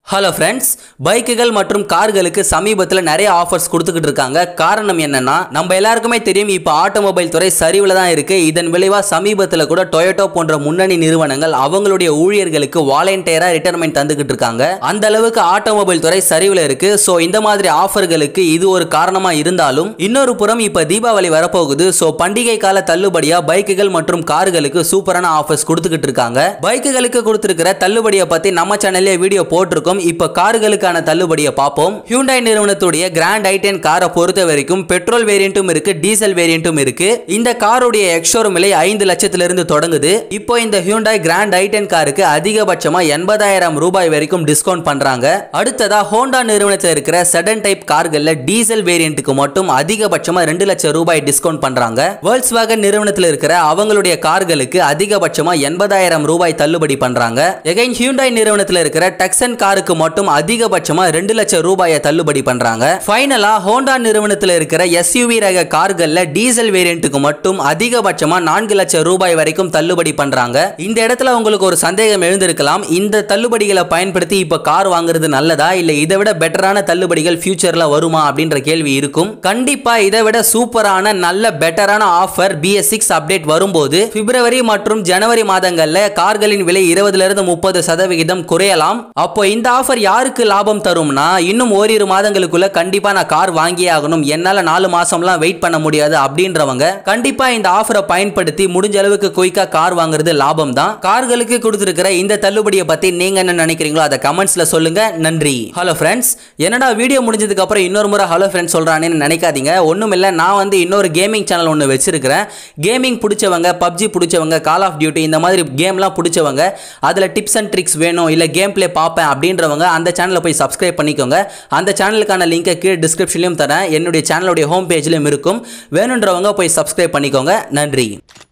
hello friends பைக்குகள் மற்றும் கார்களுக்கு சமீபத்தில் நிறைய ஆஃபர்ஸ் கொடுத்துக்கிட்டு இருக்காங்க காரணம் என்னன்னா நம்ம எல்லாருக்குமே தெரியும் இப்போ ஆட்டோமொபைல் துறை சரிவில் தான் இருக்கு இதன் விளைவாக சமீபத்தில் கூட டொயோட்டோ போன்ற முன்னணி நிறுவனங்கள் அவங்களுடைய ஊழியர்களுக்கு வாலண்டியராக ரிட்டர்மெண்ட் தந்துக்கிட்டு இருக்காங்க அந்த அளவுக்கு ஆட்டோமொபைல் துறை சரிவில் இருக்கு ஸோ இந்த மாதிரி ஆஃபர்களுக்கு இது ஒரு காரணமாக இருந்தாலும் இன்னொரு புறம் இப்போ தீபாவளி வரப்போகுது ஸோ பண்டிகை கால தள்ளுபடியாக பைக்குகள் மற்றும் கார்களுக்கு சூப்பரான ஆஃபர்ஸ் கொடுத்துக்கிட்டு இருக்காங்க பைக்குகளுக்கு கொடுத்துருக்கிற தள்ளுபடியை பற்றி நம்ம சேனல்லே வீடியோ போட்டிருக்கோம் இப்போ கார்களுக்கான தள்ளுபடியை பார்ப்போம் ஹியூண்டாய் நிறுவனத்துடைய கிராண்ட் ஐ10 காரை பொறுத்த வரைக்கும் பெட்ரோல் வேரியண்ட்டும் இருக்கு டீசல் வேரியண்ட்டும் இருக்கு இந்த காருடைய எக்ஸ்ஷோரூம் விலை ஐந்து லட்சத்திலிருந்து தொடங்குது இப்போ இந்த ஹியூண்டாய் கிராண்ட் ஐ10 காருக்கு அதிகபட்சமா எண்பதாயிரம் ரூபாய் வரைக்கும் டிஸ்கவுண்ட் பண்றாங்க அடுத்ததா ஹோண்டா நிறுவனத்தில் இருக்கிற செடன் டைப் கார்கள்ல டீசல் வேரியண்ட்டுக்கு மட்டும் அதிகபட்சமா ரெண்டு லட்சம் ரூபாய் டிஸ்கவுண்ட் பண்றாங்க வேர்ல்ஸ் வேகன் நிறுவனத்தில் இருக்கிற அவங்களுடைய கார்களுக்கு அதிகபட்சமா எண்பதாயிரம் ரூபாய் தள்ளுபடி பண்றாங்க எகைன் ஹியூண்டாய் நிறுவனத்தில் இருக்கிற டக்ஸன் காருக்கு மட்டும் அதிகபட்சமா ரெண்டு லட்சம் ரூபாயை தள்ளுபடி பண்றாங்க ஃபைனலா ஹோண்டா நிறுவனத்தில் இருக்கிற எஸ்யூவி ரக கார்கள்ல டீசல் வேரியண்ட்டுக்கு மட்டும் அதிகபட்சமா நான்கு லட்சம் ரூபாய் வரைக்கும் தள்ளுபடி பண்றாங்க இந்த இடத்துல உங்களுக்கு ஒரு சந்தேகம் எழுந்திருக்கலாம் இந்த தள்ளுபடிகளை பயன்படுத்தி இப்ப கார் வாங்குறது நல்லதா இல்ல இதை விட பெட்டரான தள்ளுபடிகள் ஃபியூச்சர்ல வருமா அப்படின்ற கேள்வி இருக்கும் கண்டிப்பா இதை விட சூப்பரான நல்ல பெட்டரான ஆஃபர் பிஎஸ் சிக்ஸ் அப்டேட் வரும்போது பிப்ரவரி மற்றும் ஜனவரி மாதங்கள்ல கார்களின் விலை இருபதுல இருந்து முப்பது சதவிகிதம் குறையலாம் அப்போ இந்த ஆஃபர் யாருக்கு லாபம் தரும்னா இன்னும் ஓரிரு மாதங்களுக்குள்ள கண்டிப்பா நான் கார் வாங்கியே ஆகணும் என்னால நாலு மாசம்லாம் வெயிட் பண்ண முடியாது அப்படின்றவங்க கண்டிப்பா இந்த ஆஃபரை பயன்படுத்தி முடிஞ்ச அளவுக்கு குயிக்கா கார் வாங்குறது லாபம் தான் கார்களுக்கு கொடுத்துருக்கிற இந்த தள்ளுபடியை பத்தி நீங்க என்ன நினைக்கிறீங்களோ அதை கமெண்ட்ஸ்ல சொல்லுங்க நன்றி ஹலோ ஃப்ரெண்ட்ஸ் என்னடா வீடியோ முடிஞ்சதுக்கு அப்புறம் இன்னொரு முறை ஹலோ ஃப்ரெண்ட்ஸ் சொல்றானேன்னு நினைக்காதீங்க ஒண்ணும் இல்ல நான் வந்து இன்னொரு கேமிங் சேனல் ஒன்று வச்சிருக்கிறேன் கேமிங் பிடிச்சவங்க பப்ஜி பிடிச்சவங்க கால் ஆஃப் டியூட்டி இந்த மாதிரி கேம்லாம் பிடிச்சவங்க அதில் டிப்ஸ் அண்ட் ட்ரிக்ஸ் வேணும் இல்லை கேம் ப்ளே பார்ப்பேன் அப்படின்றவங்க அந்த சேனலை போய் சப்ஸ்கிரைப் பண்ணிக்கோங்க அந்த சேனலுக்கான லிங்கை கீழே டிஸ்கிரிப்ஷன்லையும் தரேன் என்னுடைய சேனலுடைய ஹோம் பேஜ்லையும் இருக்கும் வேணுன்றவங்க போய் சப்ஸ்கிரைப் பண்ணிக்கோங்க நன்றி